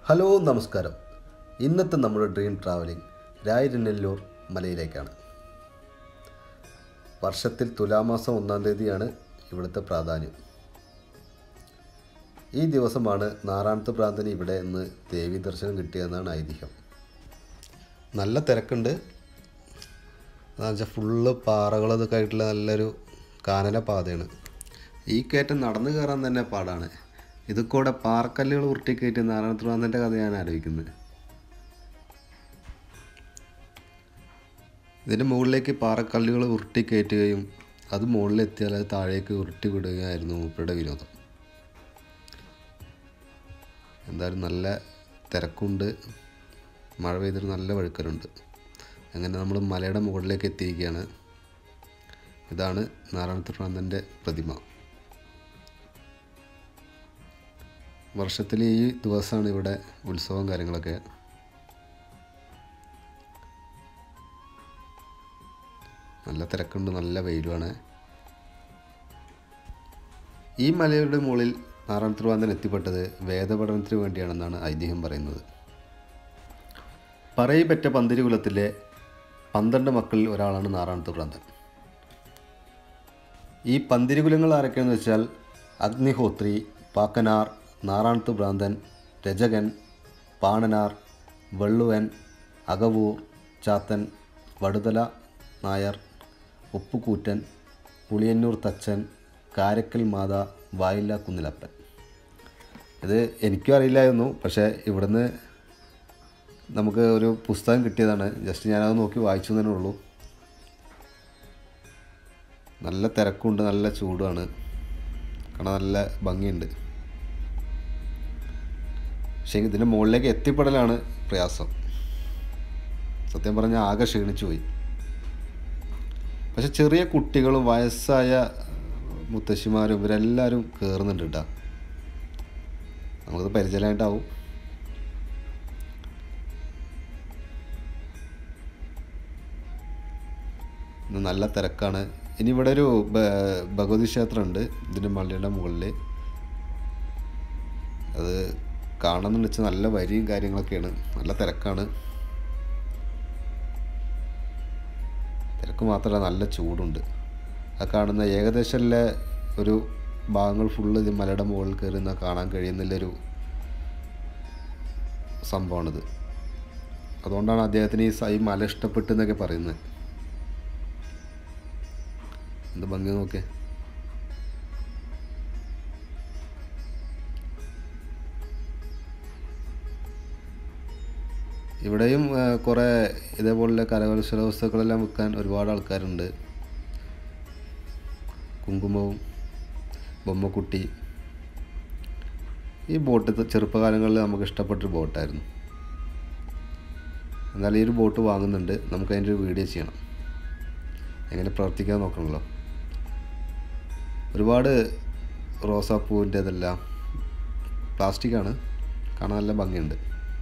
Hello നമസ്കാരം ഇന്നത്തെ നമ്മുടെ ഡ്രീം ട്രാവലിംഗ് രായരനെല്ലൂർ മലയിലേക്കാണ് വർഷത്തിൽ തുലാമാസം ഒന്നാം തീയതിയാണ് ഇവിടുത്തെ പ്രാധാന്യം ഈ ദിവസമാണ് നാറാണത്ത് പ്രാന്തന് ഇവിടെ നിന്ന് ദേവി ദർശനം കിട്ടിയതെന്നാണ് ഐതിഹ്യം നല്ല തിരക്കുണ്ട് എന്താണെന്ന് വെച്ചാൽ ഫുള്ള് പാറകളതൊക്കെ ആയിട്ടുള്ള നല്ലൊരു കാനന പാതയാണ് ഈ കയറ്റം നടന്നു കയറാൻ തന്നെ പാടാണ് ഇത് കൂടെ പാറക്കല്ലുകൾ ഉരുട്ടിക്കയറ്റി നാരായണത്തുറാന്തൻ്റെ കഥ ഞാൻ ആലോചിക്കുന്നത് ഇതിൻ്റെ മുകളിലേക്ക് പാറക്കല്ലുകൾ ഉരുട്ടിക്കയറ്റുകയും അത് മുകളിലെത്തിയാൽ അത് താഴേക്ക് ഉരുട്ടി വിടുകയായിരുന്നു മൂപ്പരുടെ വിനോദം എന്തായാലും നല്ല തിരക്കുണ്ട് മഴ പെയ്തിട്ട് നല്ല വഴുക്കലുണ്ട് അങ്ങനെ നമ്മൾ മലയുടെ മുകളിലേക്ക് എത്തിയിരിക്കുകയാണ് ഇതാണ് നാരായണത്തുറാന്തൻ്റെ പ്രതിമ വർഷത്തിൽ ഈ ദിവസമാണ് ഇവിടെ ഉത്സവം കാര്യങ്ങളൊക്കെ നല്ല തിരക്കുണ്ട് നല്ല വെയിലുമാണ് ഈ മലയുടെ മുകളിൽ നാറാം തിരുവാന്തൻ എത്തിപ്പെട്ടത് വേദപഠനത്തിന് വേണ്ടിയാണെന്നാണ് ഐതിഹ്യം പറയുന്നത് പറയിപ്പറ്റ പന്തിരി കുലത്തിലെ പന്ത്രണ്ട് മക്കളിൽ ഒരാളാണ് നാറാം തിരുവാന്തൻ ഈ പന്തിരികുലങ്ങൾ ആരൊക്കെയാണെന്ന് വെച്ചാൽ അഗ്നിഹോത്രി പാക്കനാർ നാറാണത്ത് ഭ്രാന്തൻ രജകൻ പാണനാർ വെള്ളുവൻ അകവൂർ ചാത്തൻ വടുതല നായർ ഉപ്പുകൂറ്റൻ പുളിയന്നൂർ തച്ചൻ കാരക്കൽ മാത വായില്ല കുന്നിലപ്പൻ ഇത് എനിക്കും അറിയില്ലായിരുന്നു പക്ഷേ ഇവിടുന്ന് നമുക്ക് ഒരു പുസ്തകം കിട്ടിയതാണ് ജസ്റ്റ് ഞാനത് നോക്കി വായിച്ചു തന്നെ ഉള്ളൂ നല്ല തിരക്കുണ്ട് നല്ല ചൂടുമാണ് കാരണം നല്ല ഭംഗിയുണ്ട് പക്ഷേ ഇതിൻ്റെ മുകളിലേക്ക് എത്തിപ്പെടലാണ് പ്രയാസം സത്യം പറഞ്ഞാൽ ആകെ ക്ഷീണിച്ചു പോയി പക്ഷെ ചെറിയ കുട്ടികളും വയസ്സായ മുത്തശ്ശിമാരും ഇവരെല്ലാവരും കയറുന്നുണ്ട് കേട്ടോ നമുക്കത് പരിചയമായിട്ടാവും ഇന്ന് നല്ല തിരക്കാണ് ഇനി ഇവിടെ ഒരു ഭ- ഭഗവതി ക്ഷേത്രമുണ്ട് ഇതിൻ്റെ മള്ളിയുടെ മുകളിൽ അത് കാണണമെന്ന് വെച്ചാൽ നല്ല വരിയും കാര്യങ്ങളൊക്കെയാണ് നല്ല തിരക്കാണ് തിരക്ക് മാത്രമല്ല നല്ല ചൂടുണ്ട് ആ കാണുന്ന ഏകദേശമുള്ള ഒരു ഭാഗങ്ങൾ ഫുള്ള് ഇത് മലയുടെ മുകളിൽ കയറി നിന്നാൽ കാണാൻ കഴിയുന്നില്ലൊരു സംഭവമാണിത് അതുകൊണ്ടാണ് അദ്ദേഹത്തിന് ഈ സ- ഈ മല ഇഷ്ടപ്പെട്ടു എന്നൊക്കെ പറയുന്നത് എന്ത് ഭംഗി നോക്കേ ഇവിടെയും ആ, കുറേ ഇതേപോലുള്ള കരകൗശല വസ്തുക്കളെല്ലാം വിൽക്കാൻ ഒരുപാട് ആൾക്കാരുണ്ട് കുങ്കുമവും ബൊമ്മക്കുട്ടി ഈ ബോട്ട് ഇത് ചെറുപ്പകാലങ്ങളിൽ നമുക്ക് ഇഷ്ടപ്പെട്ടൊരു ബോട്ടായിരുന്നു എന്നാൽ ഈ ഒരു ബോട്ട് വാങ്ങുന്നുണ്ട് നമുക്ക് അതിൻ്റെ ഒരു വീഡിയോ ചെയ്യണം എങ്ങനെ പ്രവർത്തിക്കാൻ നോക്കണമല്ലോ ഒരുപാട് റോസാപ്പൂവിൻ്റെ ഇതെല്ലാം പ്ലാസ്റ്റിക്കാണ് കാണാൻ നല്ല ഭംഗിയുണ്ട്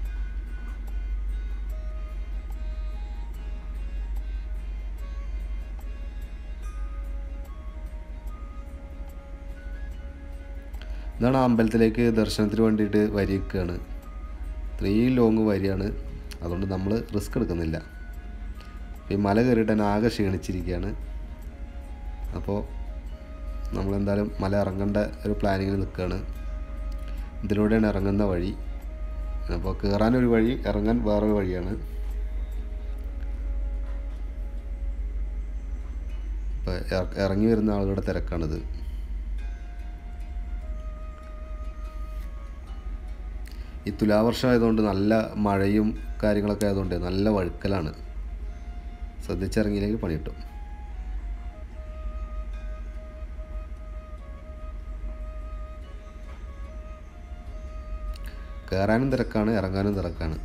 ഇതാണ് ആ അമ്പലത്തിലേക്ക് ദർശനത്തിന് വേണ്ടിയിട്ട് വരി നിൽക്കുകയാണ് ഇത്രയും ലോങ് വരിയാണ് അതുകൊണ്ട് നമ്മൾ റിസ്ക് എടുക്കുന്നില്ല ഈ മല കയറിയിട്ട് തന്നെ ആകെ ക്ഷീണിച്ചിരിക്കുകയാണ് അപ്പോൾ നമ്മളെന്തായാലും മല ഇറങ്ങേണ്ട ഒരു പ്ലാനിങ്ങിൽ നിൽക്കുകയാണ് ഇതിലൂടെയാണ് ഇറങ്ങുന്ന വഴി അപ്പോൾ കയറാനൊരു വഴി ഇറങ്ങാൻ വേറൊരു വഴിയാണ് ഇപ്പോൾ ഇറങ്ങി വരുന്ന ആളുകളുടെ തിരക്കാണിത് ഈ തുലാവർഷം ആയതുകൊണ്ട് നല്ല മഴയും കാര്യങ്ങളൊക്കെ ആയതുകൊണ്ട് നല്ല വഴുക്കലാണ് ശ്രദ്ധിച്ചിറങ്ങിയില്ലെങ്കിൽ പണി കിട്ടും കയറാനും തിരക്കാണ് ഇറങ്ങാനും തിരക്കാണ്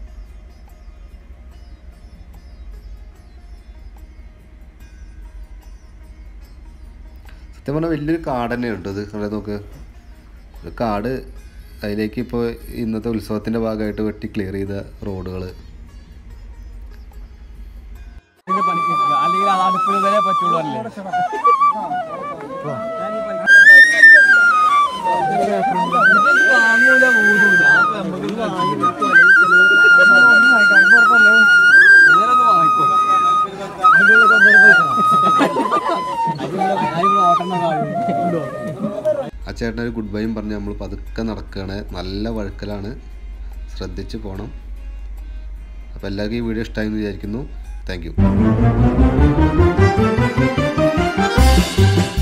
സത്യം പറഞ്ഞാൽ വലിയൊരു കാട് തന്നെയുണ്ട് ഇത് കണ്ടത് നോക്ക് ഒരു കാട് അതിലേക്ക് ഇപ്പോൾ ഇന്നത്തെ ഉത്സവത്തിൻ്റെ ഭാഗമായിട്ട് വെട്ടി ക്ലിയർ ചെയ്ത റോഡുകൾ ഇതിന്റെ പണിക്ക് നിൽക്കുക. അല്ലെങ്കിൽ അത് അടുപ്പിൽ വരെ പറ്റുള്ളൂ അല്ലേ വാങ്ങൂല പോകൂല ഇങ്ങനൊന്ന് വാങ്ങിക്കോ ഓട്ടം കാര്യം ആ ചേട്ടൻ ഒരു ഗുഡ് ബൈയും പറഞ്ഞ് നമ്മൾ പതുക്കെ നടക്കുകയാണ് നല്ല വഴുക്കലാണ് ശ്രദ്ധിച്ച് പോകണം അപ്പോൾ എല്ലാവർക്കും ഈ വീഡിയോ ഇഷ്ടമായി എന്ന് വിചാരിക്കുന്നു താങ്ക് യു